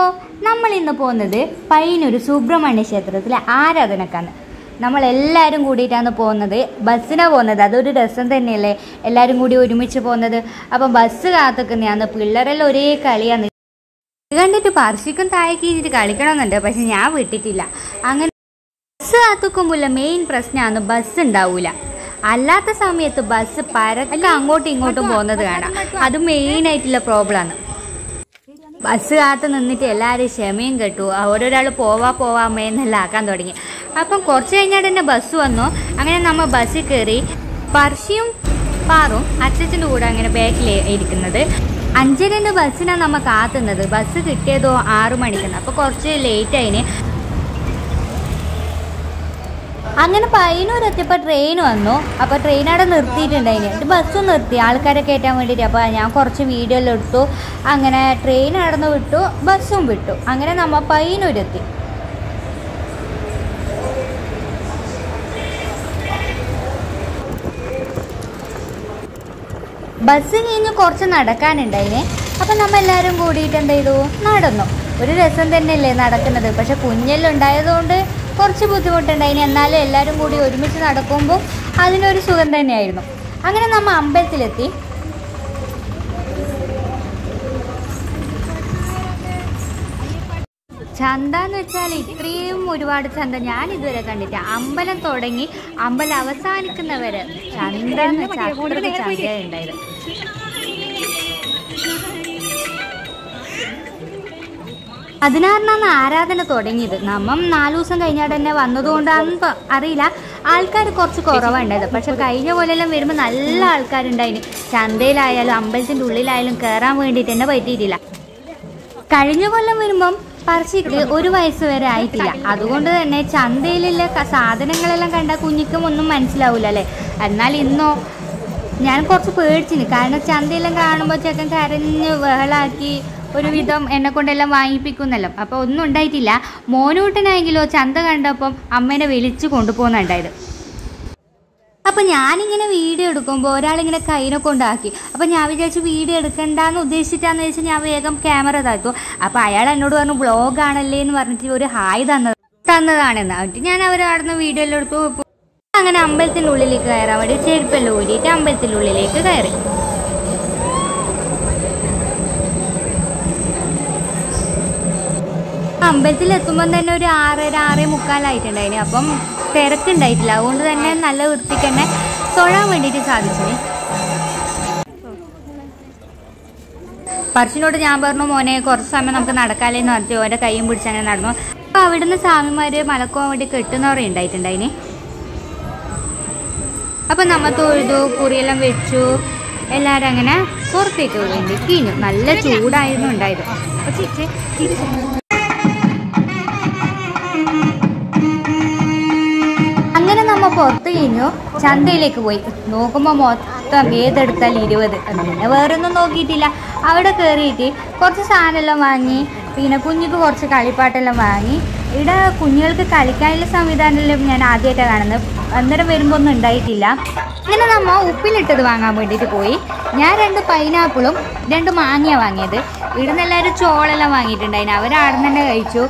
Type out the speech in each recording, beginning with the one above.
നമ്മൾ ഇന്ന് പോകുന്നത് പയ്യന്നൂർ സുബ്രഹ്മണ്യ ക്ഷേത്രത്തിലെ ആരാധനക്കാണ് നമ്മളെല്ലാവരും കൂടിയിട്ടാണ് പോകുന്നത് ബസ്സിനാണ് പോകുന്നത് അതൊരു രസം തന്നെയല്ലേ എല്ലാവരും കൂടി ഒരുമിച്ച് പോകുന്നത് അപ്പം ബസ് കാത്തുക്കുന്നതാണ് പിള്ളേരെല്ലാം ഒരേ കളിയാണ് ഇത് കണ്ടിട്ട് പർശിക്കും താഴേക്ക് ഇരുന്നിട്ട് കളിക്കണമെന്നുണ്ട് പക്ഷെ ഞാൻ വിട്ടിട്ടില്ല അങ്ങനെ ബസ് കാത്തുക്കുമ്പോൾ മെയിൻ പ്രശ്നമാണ് ബസ് ഉണ്ടാവൂല അല്ലാത്ത സമയത്ത് ബസ് പരക്കെ അങ്ങോട്ടും ഇങ്ങോട്ടും പോകുന്നത് കാണാം അത് മെയിൻ ആയിട്ടുള്ള പ്രോബ്ലമാണ് ബസ് കാത്ത് നിന്നിട്ട് എല്ലാവരും ക്ഷമയും കെട്ടു ഓരോരാൾ പോവാ പോവാ അമ്മയെന്നെല്ലാം ആക്കാൻ തുടങ്ങി അപ്പം കുറച്ച് കഴിഞ്ഞാൽ തന്നെ ബസ് വന്നു അങ്ങനെ നമ്മൾ ബസ്സിൽ കയറി പർശിയും പാറും അച്ഛൻ്റെ കൂടെ അങ്ങനെ ബാക്കിൽ ഇരിക്കുന്നത് അഞ്ചരൻ്റെ ബസ്സിനാണ് നമ്മൾ കാത്തുന്നത് ബസ് കിട്ടിയതോ ആറു മണിക്കാണ് അപ്പോൾ കുറച്ച് ലേറ്റ് ആയിന് അങ്ങനെ പയ്യന്നൂർ എത്തിയപ്പോൾ ട്രെയിൻ വന്നു അപ്പോൾ ട്രെയിൻ അവിടെ നിർത്തിയിട്ടുണ്ടായിന് ഇത് ബസ്സും നിർത്തി ആൾക്കാരെ കയറ്റാൻ വേണ്ടിയിട്ട് അപ്പോൾ ഞാൻ കുറച്ച് വീഡിയോ എല്ലാം എടുത്തു അങ്ങനെ ട്രെയിൻ നടന്ന് വിട്ടു ബസ്സും വിട്ടു അങ്ങനെ നമ്മൾ പയ്യന്നൂരെത്തി ബസ് കഴിഞ്ഞ് കുറച്ച് നടക്കാനുണ്ടായിനെ അപ്പം നമ്മൾ എല്ലാവരും കൂടിയിട്ട് എന്ത് ചെയ്തു നടന്നു ഒരു രസം തന്നെയല്ലേ നടക്കുന്നത് പക്ഷെ കുഞ്ഞെല്ലാം ഉണ്ടായതുകൊണ്ട് കുറച്ച് ബുദ്ധിമുട്ടുണ്ടായിന് എന്നാലും എല്ലാവരും കൂടി ഒരുമിച്ച് നടക്കുമ്പോൾ അതിനൊരു സുഖം തന്നെയായിരുന്നു അങ്ങനെ നമ്മൾ അമ്പലത്തിലെത്തി ചന്ത എന്ന് വെച്ചാൽ ഇത്രയും ഒരുപാട് ചന്ത ഞാൻ ഇതുവരെ കണ്ടിട്ട് അമ്പലം തുടങ്ങി അമ്പലം അവസാനിക്കുന്നവരെ ചന്ത എന്ന് വെച്ചാൽ അത്രയ്ക്ക് ചന്ത ഉണ്ടായത് അതിനാറിനാണ് ആരാധന തുടങ്ങിയത് നമ്മം നാലു ദിവസം കഴിഞ്ഞാൽ തന്നെ വന്നതുകൊണ്ടാണെന്ന് പ- അറിയില്ല ആൾക്കാർ കുറച്ച് കുറവുണ്ടായത് പക്ഷെ കഴിഞ്ഞ കൊല്ലെല്ലാം വരുമ്പോൾ നല്ല ആൾക്കാരുണ്ടായിന് ചന്തയിലായാലും അമ്പലത്തിൻ്റെ ഉള്ളിലായാലും കയറാൻ വേണ്ടിയിട്ട് തന്നെ പറ്റിയിട്ടില്ല കഴിഞ്ഞ കൊല്ലം വരുമ്പം പറശ്ശിക്ക് ഒരു വയസ്സ് വരെ ആയിട്ടില്ല അതുകൊണ്ട് തന്നെ ചന്തയിലുള്ള ക- സാധനങ്ങളെല്ലാം കണ്ടാൽ കുഞ്ഞിക്കും ഒന്നും മനസ്സിലാവൂല അല്ലേ എന്നാൽ ഇന്നോ ഞാൻ കുറച്ച് പേടിച്ചിന് കാരണം ചന്തയെല്ലാം കാണുമ്പോൾ ചെക്കൻ കരഞ്ഞ് ബഹളാക്കി ഒരുവിധം എന്നെ കൊണ്ടെല്ലാം വാങ്ങിപ്പിക്കുന്നല്ലോ അപ്പോൾ ഒന്നും ഉണ്ടായിട്ടില്ല മോനൂട്ടനായെങ്കിലോ ചന്ത കണ്ടപ്പം അമ്മേനെ വിളിച്ചു കൊണ്ടുപോകുന്നുണ്ടായത് അപ്പം ഞാനിങ്ങനെ വീഡിയോ എടുക്കുമ്പോൾ ഒരാളിങ്ങനെ കൈനെ കൊണ്ടാക്കി അപ്പം ഞാൻ വിചാരിച്ചു വീഡിയോ എടുക്കണ്ടെന്ന് ഉദ്ദേശിച്ചിട്ടാന്ന് വെച്ചാൽ ഞാൻ വേഗം ക്യാമറ താത്തു അപ്പം അയാൾ എന്നോട് പറഞ്ഞു ബ്ലോഗാണല്ലേ എന്ന് പറഞ്ഞിട്ട് ഒരു ഹായ് തന്നത് തന്നതാണെന്ന് എന്നിട്ട് ഞാൻ അവർ അവിടുന്ന് വീഡിയോ എല്ലാം എടുത്തു അങ്ങനെ അമ്പലത്തിൻ്റെ ഉള്ളിലേക്ക് കയറാൻ വേണ്ടി ചെരുപ്പെല്ലാം ഊരിയിട്ട് അമ്പലത്തിൻ്റെ ഉള്ളിലേക്ക് കയറി അമ്പലത്തിൽ എത്തുമ്പോൾ തന്നെ ഒരു ആറര ആറേ മുക്കാലായിട്ടുണ്ടായിന് അപ്പം തിരക്കുണ്ടായിട്ടില്ല അതുകൊണ്ട് തന്നെ നല്ല വൃത്തിക്ക് തന്നെ തൊഴാൻ വേണ്ടിയിട്ട് സാധിച്ചു പർശിനോട് ഞാൻ പറഞ്ഞു മോനെ കുറച്ച് സമയം നമുക്ക് നടക്കാലേന്ന് പറഞ്ഞിട്ട് ഓൻ്റെ കൈയും പിടിച്ച് അങ്ങനെ നടന്നു അപ്പോൾ അവിടുന്ന് സ്വാമിമാര് മലക്കുവാൻ വേണ്ടി കെട്ടുന്നവർ ഉണ്ടായിട്ടുണ്ടായിന് അപ്പം നമ്മ തൊഴുതു കുറിയെല്ലാം വെച്ചു എല്ലാവരും അങ്ങനെ പുറത്തേക്ക് വേണ്ടി കിഞ്ഞു നല്ല ചൂടായിരുന്നു ഉണ്ടായത് പക്ഷേ ഇച്ചി- ഇച്ചി- അങ്ങനെ നമ്മ പുറത്ത് കഴിഞ്ഞു ചന്തയിലേക്ക് പോയി നോക്കുമ്പോൾ മൊത്തം ഏതെടുത്താൽ ഇരുപത് പിന്നെ വേറൊന്നും നോക്കിയിട്ടില്ല അവിടെ കയറിയിട്ട് കുറച്ച് സാധനമെല്ലാം വാങ്ങി പിന്നെ കുഞ്ഞിക്ക് കുറച്ച് കളിപ്പാട്ടെല്ലാം വാങ്ങി ഇവിടെ കുഞ്ഞുങ്ങൾക്ക് കളിക്കാനുള്ള സംവിധാനമെല്ലാം ഞാൻ ആദ്യമായിട്ടാണ് കാണുന്നത് അന്നേരം വരുമ്പോൾ ഒന്നും ഉണ്ടായിട്ടില്ല അങ്ങനെ നമ്മ ഉപ്പിലിട്ടത് വാങ്ങാൻ വേണ്ടിയിട്ട് പോയി ഞാൻ രണ്ട് പൈനാപ്പിളും രണ്ട് മാങ്ങയാണ് വാങ്ങിയത് ഇവിടുന്ന് എല്ലാവരും ചോളെല്ലാം വാങ്ങിയിട്ടുണ്ടായിന് അവർ അവിടെ തന്നെ കഴിച്ചു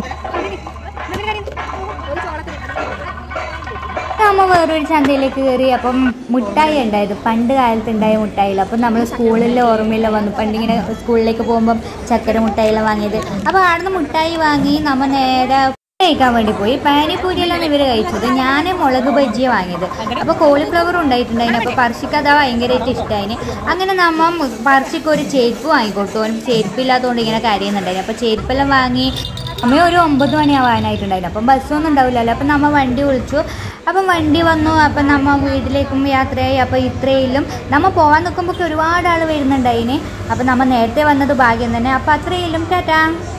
അമ്മ വേറൊരു ചന്തയിലേക്ക് കയറി അപ്പം മുട്ടായി ഉണ്ടായത് പണ്ട് കാലത്ത് ഉണ്ടായ മുട്ടായില്ല അപ്പം നമ്മൾ സ്കൂളിലെ ഓർമ്മയില്ല വന്നു പണ്ടിങ്ങനെ സ്കൂളിലേക്ക് പോകുമ്പം ചക്കര മുട്ടായിയെല്ലാം വാങ്ങിയത് അപ്പോൾ അവിടുന്ന് മുട്ടായി വാങ്ങി നമ്മൾ നേരെ കഴിക്കാൻ വേണ്ടി പോയി പാനിപ്പൂരിയെല്ലാം ഇവർ കഴിച്ചത് ഞാൻ മുളക് ബജ്ജിയാണ് വാങ്ങിയത് അപ്പോൾ കോളിഫ്ലവർ ഉണ്ടായിട്ടുണ്ടായിന് അപ്പോൾ പർശിക്ക് അതാ ഭയങ്കരമായിട്ട് ഇഷ്ടമായിന് അങ്ങനെ നമ്മ പർശിക്ക് ഒരു ചെരുപ്പ് വാങ്ങിക്കൊടുത്തു അവന് ചെരുപ്പില്ലാത്തതുകൊണ്ട് ഇങ്ങനെ കരയുന്നുണ്ടായിരുന്നു അപ്പോൾ ചെരുപ്പെല്ലാം വാങ്ങി അമ്മ ഒരു ഒമ്പത് മണിയാവാനായിട്ടുണ്ടായിരുന്നു അപ്പം ബസ്സൊന്നും ഉണ്ടാവില്ലല്ലോ അപ്പം നമ്മ വണ്ടി വിളിച്ചു അപ്പം വണ്ടി വന്നു അപ്പം നമ്മ വീട്ടിലേക്കും യാത്രയായി അപ്പം ഇത്രയിലും നമ്മ പോകാൻ നിൽക്കുമ്പോൾ ഒരുപാട് ആൾ വരുന്നുണ്ടായിന് അപ്പം നമ്മ നേരത്തെ വന്നത് ഭാഗ്യം തന്നെ അപ്പം അത്രയിലും ടാറ്റാ